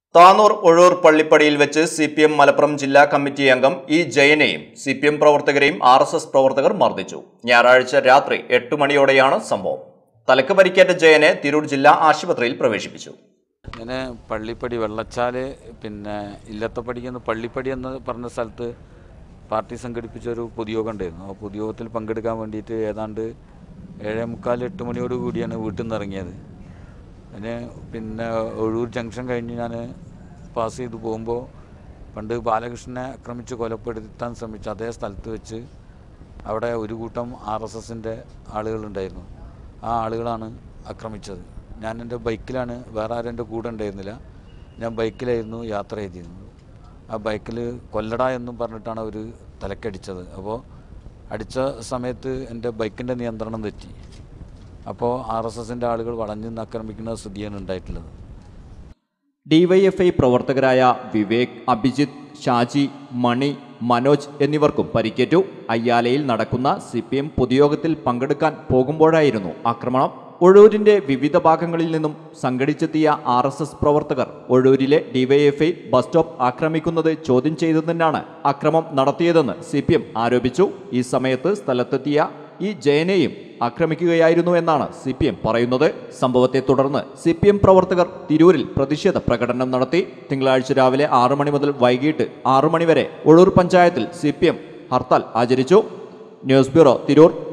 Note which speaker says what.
Speaker 1: താനൂർ ഒഴൂർ പള്ളിപ്പടിയിൽ വെച്ച് C P M Malappuram ജില്ലാ committee അംഗം ഇ ജയനെയും സി പി എം പ്രവർത്തകരെയും ആർ എസ് എസ് പ്രവർത്തകർ മർദ്ദിച്ചു ഞായറാഴ്ച രാത്രി എട്ട് മണിയോടെയാണ് സംഭവം തലക്ക് പരിക്കേറ്റ ജയനെ തിരൂർ ജില്ലാ ആശുപത്രിയിൽ പ്രവേശിപ്പിച്ചു
Speaker 2: ഇങ്ങനെ പള്ളിപ്പടി വെള്ളച്ചാല് പിന്നെ ഇല്ലത്തപ്പടിക്ക് എന്ന് പള്ളിപ്പടി എന്ന് പറഞ്ഞ സ്ഥലത്ത് പാർട്ടി സംഘടിപ്പിച്ച ഒരു പൊതുയോഗം ഉണ്ടായിരുന്നു ആ പൊതുയോഗത്തിൽ പങ്കെടുക്കാൻ വേണ്ടിയിട്ട് ഏതാണ്ട് ഏഴേ മുക്കാൽ എട്ട് മണിയോട് കൂടിയാണ് വീട്ടിൽ നിന്ന് ഇറങ്ങിയത് അതിന് പിന്നെ ഒഴൂർ ജംഗ്ഷൻ കഴിഞ്ഞ് ഞാൻ പാസ് ചെയ്ത് പോകുമ്പോൾ പണ്ട് ബാലകൃഷ്ണനെ ആക്രമിച്ച് കൊലപ്പെടുത്താൻ ശ്രമിച്ച അതേ സ്ഥലത്ത് വെച്ച് അവിടെ ഒരു കൂട്ടം ആർ എസ് എസിൻ്റെ ആളുകളുണ്ടായിരുന്നു ആ ആളുകളാണ് ആക്രമിച്ചത് ഞാൻ എൻ്റെ ബൈക്കിലാണ് വേറെ ആരും എൻ്റെ കൂടെ ഉണ്ടായിരുന്നില്ല ഞാൻ ബൈക്കിലായിരുന്നു യാത്ര ചെയ്തിരുന്നത് ആ ബൈക്കിൽ കൊല്ലട എന്നും പറഞ്ഞിട്ടാണ് അവർ തലക്കടിച്ചത് അപ്പോൾ അടിച്ച സമയത്ത് എൻ്റെ ബൈക്കിൻ്റെ നിയന്ത്രണം തെറ്റി അപ്പോൾ ആർ എസ് എസിൻ്റെ ആളുകൾ വളഞ്ഞു നിന്ന് ആക്രമിക്കുന്ന സ്ഥിതിയാണ് ഉണ്ടായിട്ടുള്ളത്
Speaker 1: ഡിവൈഎഫ്ഐ പ്രവർത്തകരായ വിവേക് അഭിജിത്ത് ഷാജി മണി മനോജ് എന്നിവർക്കും പരിക്കേറ്റു അയ്യാലയിൽ നടക്കുന്ന സി പി എം പൊതുയോഗത്തിൽ പങ്കെടുക്കാൻ പോകുമ്പോഴായിരുന്നു ആക്രമണം ഒഴൂരിന്റെ വിവിധ ഭാഗങ്ങളിൽ നിന്നും സംഘടിച്ചെത്തിയ ആർ എസ് എസ് പ്രവർത്തകർ ഒഴൂരിലെ ഡിവൈഎഫ്ഐ ബസ് സ്റ്റോപ്പ് ആക്രമിക്കുന്നത് ചോദ്യം ചെയ്തതിനാണ് അക്രമം നടത്തിയതെന്ന് സി പി എം ആരോപിച്ചു ഈ സമയത്ത് സ്ഥലത്തെത്തിയ ഈ ജയനെയും ആക്രമിക്കുകയായിരുന്നു എന്നാണ് സി പി എം പറയുന്നത് സംഭവത്തെ തുടർന്ന് സി പി എം പ്രവർത്തകർ തിരൂരിൽ പ്രതിഷേധ പ്രകടനം നടത്തി തിങ്കളാഴ്ച രാവിലെ ആറു മണി മുതൽ വൈകിട്ട് ആറു മണി വരെ ഒഴൂർ പഞ്ചായത്തിൽ സി പി എം ഹർത്താൽ ആചരിച്ചു ന്യൂസ് ബ്യൂറോ തിരൂർ